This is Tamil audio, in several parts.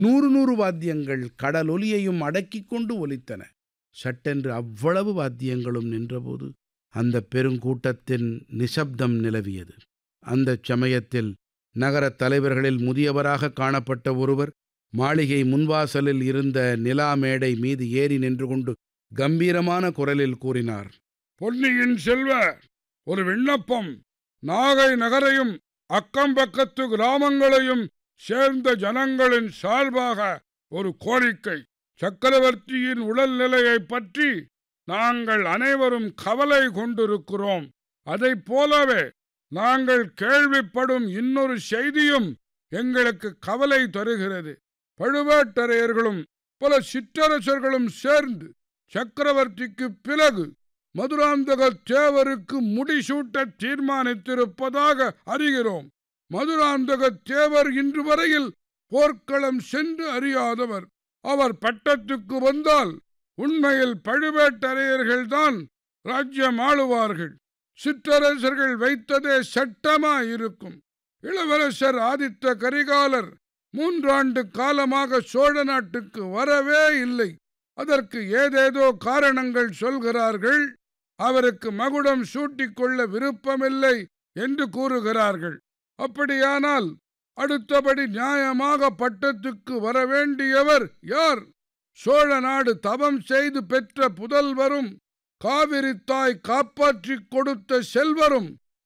நூறு நூறு வாத்தியங்கள் கடலொலியையும் அடக்கிக் கொண்டு ஒலித்தன சட்டென்று அவ்வளவு வாத்தியங்களும் நின்றபோது அந்த பெருங்கூட்டத்தின் நிசப்தம் நிலவியது அந்தச் சமயத்தில் நகரத் தலைவர்களில் முதியவராக காணப்பட்ட ஒருவர் மாளிகை முன்வாசலில் இருந்த நிலா மேடை மீது ஏறி நின்று கொண்டு கம்பீரமான குரலில் கூறினார் பொன்னியின் செல்வ ஒரு விண்ணப்பம் நாகை நகரையும் அக்கம்பக்கத்து கிராமங்களையும் சேர்ந்த ஜனங்களின் சார்பாக ஒரு கோரிக்கை சக்கரவர்த்தியின் உடல்நிலையைப் பற்றி நாங்கள் அனைவரும் கவலை கொண்டிருக்கிறோம் அதைப் போலவே நாங்கள் கேள்விப்படும் இன்னொரு செய்தியும் எங்களுக்கு கவலை தருகிறது பழுவேட்டரையர்களும் பல சிற்றரசர்களும் சேர்ந்து சக்கரவர்த்திக்கு பிறகு மதுராந்தக தேவருக்கு முடிசூட்ட தீர்மானித்திருப்பதாக அறிகிறோம் மதுராந்தக தேவர் இன்று வரையில் போர்க்களம் சென்று அறியாதவர் அவர் பட்டத்துக்கு வந்தால் உண்மையில் பழுவேட்டரையர்கள்தான் ராஜ்யம் ஆளுவார்கள் சிற்றரசர்கள் வைத்ததே சட்டமாயிருக்கும் இளவரசர் ஆதித்த கரிகாலர் மூன்றாண்டு காலமாக சோழ நாட்டுக்கு வரவே இல்லை அதற்கு ஏதேதோ காரணங்கள் சொல்கிறார்கள் அவருக்கு மகுடம் சூட்டிக்கொள்ள விருப்பமில்லை என்று கூறுகிறார்கள் அப்படியானால் அடுத்தபடி நியாயமாக பட்டத்துக்கு வரவேண்டியவர் யார் சோழ நாடு தவம் செய்து பெற்ற புதல்வரும் காவிரி தாய் காப்பாற்றிக் கொடுத்த செல்வரும்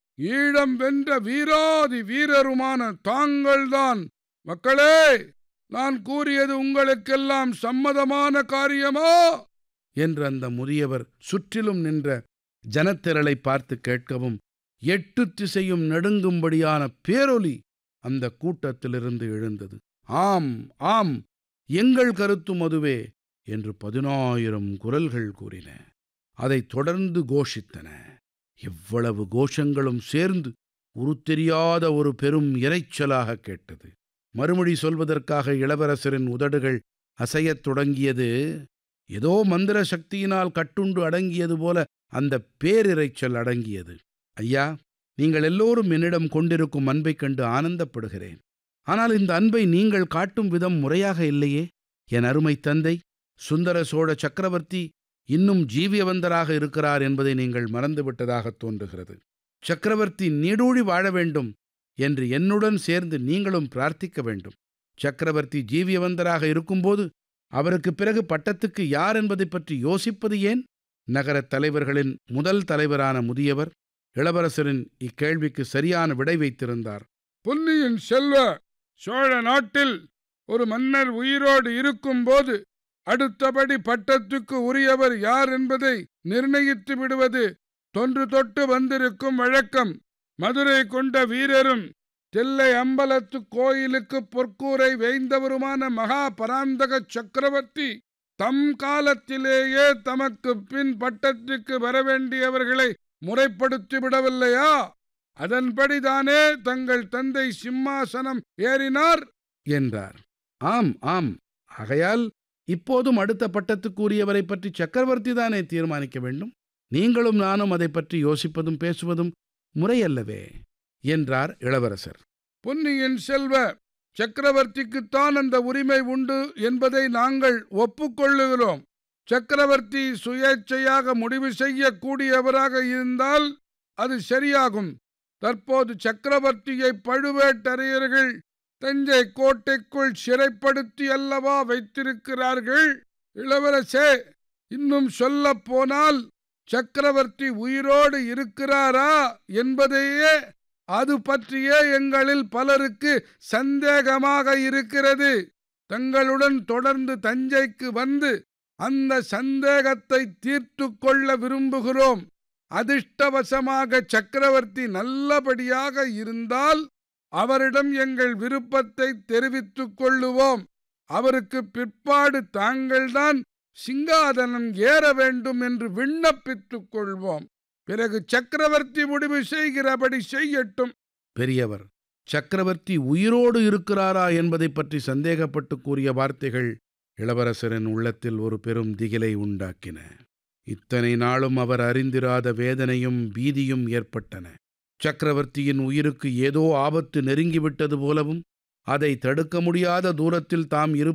ஈழம் வென்ற வீராதி வீரருமான தாங்கள்தான் மக்களே நான் கூறியது உங்களுக்கெல்லாம் சம்மதமான காரியமா என்று அந்த முதியவர் சுற்றிலும் நின்ற ஜனத்திரளை பார்த்து கேட்கவும் எட்டு திசையும் நடுங்கும்படியான பேரொலி அந்த கூட்டத்திலிருந்து எழுந்தது ஆம் ஆம் எங்கள் கருத்தும் அதுவே என்று பதினாயிரம் குரல்கள் கூறின அதைத் தொடர்ந்து கோஷித்தன இவ்வளவு கோஷங்களும் சேர்ந்து உருத்தெரியாத ஒரு பெரும் இரைச்சலாக கேட்டது மறுமொழி சொல்வதற்காக இளவரசரின் உதடுகள் அசையத் தொடங்கியது ஏதோ மந்திர சக்தியினால் கட்டுண்டு அடங்கியது போல அந்த பேரிரைச்சல் அடங்கியது ஐயா நீங்கள் எல்லோரும் என்னிடம் கொண்டிருக்கும் அன்பைக் கண்டு ஆனந்தப்படுகிறேன் ஆனால் இந்த அன்பை நீங்கள் காட்டும் விதம் முறையாக இல்லையே என் அருமை தந்தை சுந்தர சோழ சக்கரவர்த்தி இன்னும் ஜீவியவந்தராக இருக்கிறார் என்பதை நீங்கள் மறந்துவிட்டதாகத் தோன்றுகிறது சக்கரவர்த்தி நீடூழி வாழ வேண்டும் என்று என்னுடன் சேர்ந்து நீங்களும் பிரார்த்திக்க வேண்டும் சக்கரவர்த்தி ஜீவியவந்தராக இருக்கும்போது அவருக்கு பிறகு பட்டத்துக்கு யார் என்பதை பற்றி யோசிப்பது ஏன் நகரத் தலைவர்களின் முதல் தலைவரான முதியவர் இளவரசரின் இக்கேள்விக்கு சரியான விடை வைத்திருந்தார் பொன்னியின் செல்வ சோழ நாட்டில் ஒரு மன்னர் உயிரோடு இருக்கும்போது அடுத்தபடி பட்டத்துக்கு உரியவர் யார் என்பதை நிர்ணயித்து விடுவது தொன்று தொட்டு வந்திருக்கும் வழக்கம் மதுரை கொண்ட வீரரும் தில்லை அம்பலத்து கோயிலுக்கு பொற்கூரை வேய்ந்தவருமான மகா பராந்தக சக்கரவர்த்தி தம் காலத்திலேயே தமக்கு பின் பட்டத்துக்கு வரவேண்டியவர்களை முறைப்படுத்தி விடவில்லையா அதன்படிதானே தங்கள் தந்தை சிம்மாசனம் ஏறினார் என்றார் ஆம் ஆம் ஆகையால் இப்போதும் அடுத்த பட்டத்துக்குரியவரை பற்றி சக்கரவர்த்தி தானே தீர்மானிக்க வேண்டும் நீங்களும் நானும் அதை பற்றி யோசிப்பதும் பேசுவதும் முறையல்லவே என்றார் இளவரசர் பொன்னியின் செல்வ சக்கரவர்த்திக்குத்தான் அந்த உரிமை உண்டு என்பதை நாங்கள் ஒப்புக்கொள்ளுகிறோம் சக்கரவர்த்தி சுயேட்சையாக முடிவு செய்யக்கூடியவராக இருந்தால் அது சரியாகும் தற்போது சக்கரவர்த்தியை பழுவேட்டரையர்கள் தஞ்சை கோட்டைக்குள் சிறைப்படுத்தி அல்லவா வைத்திருக்கிறார்கள் இளவரசே இன்னும் சொல்ல போனால் சக்கரவர்த்தி உயிரோடு இருக்கிறாரா என்பதையே அது பற்றியே எங்களில் பலருக்கு சந்தேகமாக இருக்கிறது தங்களுடன் தொடர்ந்து தஞ்சைக்கு வந்து அந்த சந்தேகத்தை தீர்த்து கொள்ள விரும்புகிறோம் அதிர்ஷ்டவசமாக சக்கரவர்த்தி நல்லபடியாக இருந்தால் அவரிடம் எங்கள் விருப்பத்தை தெரிவித்துக் கொள்ளுவோம் அவருக்கு பிற்பாடு தாங்கள்தான் சிங்காதனம் ஏற வேண்டும் என்று விண்ணப்பித்துக் கொள்வோம் பிறகு சக்கரவர்த்தி முடிவு செய்கிறபடி செய்யட்டும் பெரியவர் சக்கரவர்த்தி உயிரோடு இருக்கிறாரா என்பதைப் பற்றி சந்தேகப்பட்டு கூறிய வார்த்தைகள் இளவரசரின் உள்ளத்தில் ஒரு பெரும் திகிலை உண்டாக்கின இத்தனை நாளும் அவர் அறிந்திராத வேதனையும் பீதியும் ஏற்பட்டன சக்கரவர்த்தியின் உயிருக்கு ஏதோ ஆபத்து நெருங்கிவிட்டது போலவும் அதை தடுக்க முடியாத தூரத்தில் தாம் இருப்ப